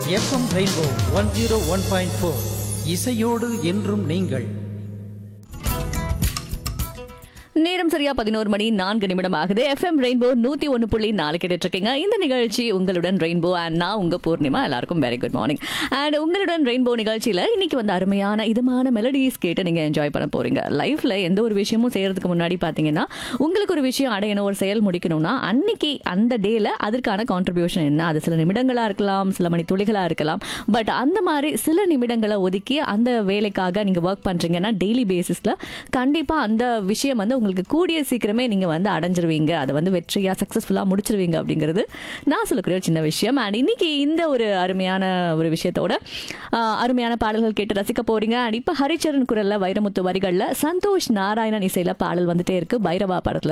FM rainbow one zero one point four இசையோடு என்றும் நீங்கள் நேரம் சரியா பதினோரு மணி நான்கு நிமிடம் ஆகுது எஃப்எம் ரெயின்போ நூத்தி ஒன்னு புள்ளி நாலு கேட்டுட்டு இருக்கீங்க இந்த நிகழ்ச்சி உங்களுடன் ரெயின்போ அண்ட் நான் உங்க பூர்ணிமா எல்லாருக்கும் வெரி குட் மார்னிங் அண்ட் உங்களுடன் ரெயின்போ நிகழ்ச்சியில இன்னைக்கு வந்து அருமையான இதமான மெலடிஸ் கேட்டு நீங்க என்ஜாய் பண்ண போறீங்க லைஃப்ல எந்த ஒரு விஷயமும் செய்யறதுக்கு முன்னாடி பாத்தீங்கன்னா உங்களுக்கு ஒரு விஷயம் அடையணும் ஒரு செயல் முடிக்கணும்னா அன்னைக்கு அந்த டேல அதற்கான கான்ட்ரிபியூஷன் என்ன அது சில நிமிடங்களா இருக்கலாம் சில மணி துளிகளா இருக்கலாம் பட் அந்த மாதிரி சில நிமிடங்களை ஒதுக்கி அந்த வேலைக்காக நீங்க ஒர்க் பண்றீங்கன்னா டெய்லி பேசிஸ்ல கண்டிப்பா அந்த விஷயம் வந்து உங்களுக்கு கூடிய சீக்கிரமே நீங்க வந்து அடைஞ்சிருவீங்க அதை வந்து வெற்றியா சக்சஸ்ஃபுல்லா முடிச்சிருவீங்க அப்படிங்கிறது நான் சொல்லக்கூடிய ஒரு சின்ன விஷயம் அண்ட் இன்னைக்கு இந்த ஒரு அருமையான ஒரு விஷயத்தோட ஆஹ், அருமையான பாடல்கள் கேட்டு ரசிக்க போறீங்க அண்ட் இப்ப ஹரிச்சரன் குரல்ல வைரமுத்து வரிகள்ல சந்தோஷ் நாராயணன் இசையில பாடல் வந்துட்டே இருக்கு பைரவா படத்துல